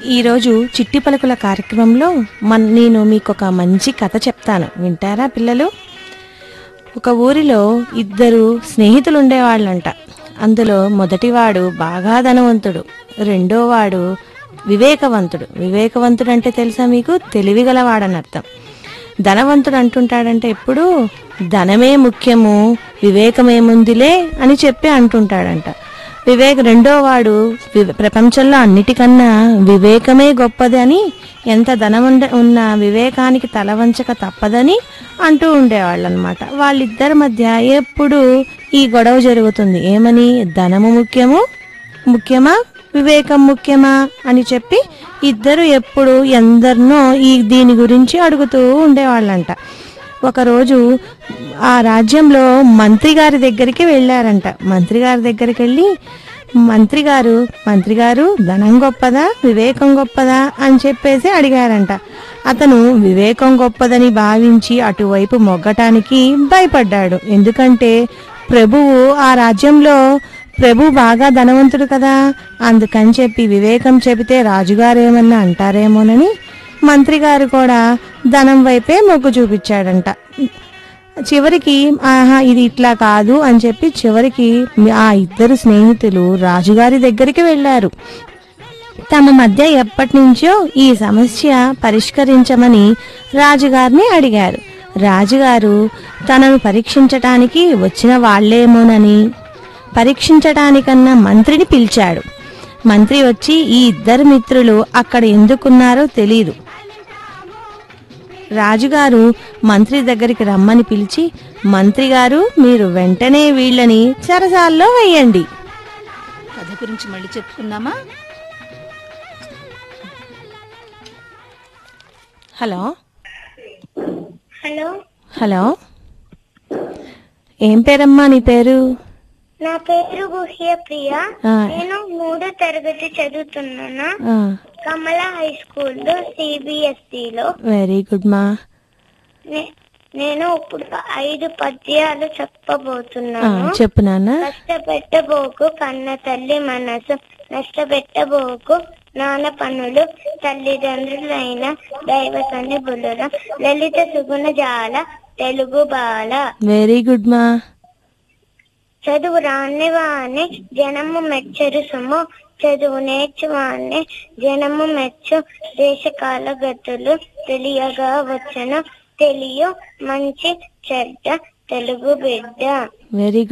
ఈరోజు చిట్టి పలుకుల కార్యక్రమంలో మన నేను మీకు ఒక మంచి కథ చెప్తాను వింటారా పిల్లలు ఒక ఊరిలో ఇద్దరు స్నేహితులు ఉండేవాళ్ళంట అందులో మొదటివాడు బాగా ధనవంతుడు రెండోవాడు వివేకవంతుడు వివేకవంతుడు అంటే తెలుసా మీకు తెలివిగలవాడని అర్థం ధనవంతుడు అంటుంటాడంటే ఎప్పుడు ధనమే ముఖ్యము వివేకమేముందిలే అని చెప్పి అంటుంటాడంట వివేక్ రెండో వాడు వి- ప్రపంచంలో అన్నిటికన్నా వివేకమే గొప్పది అని ఎంత ధనం ఉండ- ఉన్న వివేకానికి తల వంచక తప్పదని అంటూ ఉండేవాళ్ళు అనమాట వాళ్ళిద్దరి మధ్య ఎప్పుడు ఈ గొడవ జరుగుతుంది ఏమని ధనము ముఖ్యము ముఖ్యమా వివేకం ముఖ్యమా అని చెప్పి ఇద్దరు ఎప్పుడు ఎందరినో ఈ దీని గురించి అడుగుతూ ఉండేవాళ్ళంట ఒకరోజు ఆ రాజ్యంలో మంత్రి గారి దగ్గరికి వెళ్ళారంట మంత్రి గారి దగ్గరికి వెళ్ళి మంత్రి గారు మంత్రి గారు ధనం గొప్పదా వివేకం గొప్పదా అని చెప్పేసి అడిగారంట అతను వివేకం గొప్పదని భావించి అటువైపు మొగ్గటానికి భయపడ్డాడు ఎందుకంటే ప్రభువు ఆ రాజ్యంలో ప్రభు బాగా ధనవంతుడు కదా అందుకని చెప్పి వివేకం చెబితే రాజుగారేమన్నా అంటారేమోనని మంత్రి గారు కూడా ధనం వైపే మొగ్గు చూపించాడంట చివరికి ఆహా ఇది ఇట్లా కాదు అని చెప్పి చివరికి ఆ ఇద్దరు స్నేహితులు రాజుగారి దగ్గరికి వెళ్ళారు తమ మధ్య ఎప్పటి నుంచో ఈ సమస్య పరిష్కరించమని రాజుగారిని అడిగారు రాజుగారు తనను పరీక్షించటానికి వచ్చిన వాళ్లేమోనని పరీక్షించటానికన్నా మంత్రిని పిలిచాడు మంత్రి వచ్చి ఈ ఇద్దరు మిత్రులు అక్కడ ఎందుకున్నారో తెలీదు రాజుగారు మంత్రి దగ్గరికి రమ్మని పిలిచి మంత్రి గారు మీరు వెంటనే వీళ్ళని చెరసాల్లో వేయండి కథ గురించి మళ్ళీ చెప్పుకుందామా హలో హలో హలో ఏం పేరమ్మా నీ పేరు నా పేరు గుహ్య ప్రియ ఆ, నేను మూడో తరగతి చదువుతున్నాను ఆ, కమల హై స్కూల్లో సిబిఎస్ఈ లో వెరీ గుడ్ మా నే- నేను ఇప్పుడు ఐదు పద్యాలు ఆ, చెప్పబోతున్నాను చెప్పు నాన్న కష్టపెట్టబోకు కన్న తల్లి మనసు నష్టపెట్టబోకు నాన్న పనులు తల్లిదండ్రులైన దైవ సన్నిధుల లలిత సుగుణ జాల తెలుగు బాల వెరీ గుడ్ మా చదువు రాని వాణ్ణి జనము మెచ్చరు సుము చదువు నేర్చువాణ్ణి జనము మెచ్చు దేశకాల గతులు తెలియగా వచ్చను తెలియ మంచి చెడ్డ తెలుగు బిడ్డ వెరీ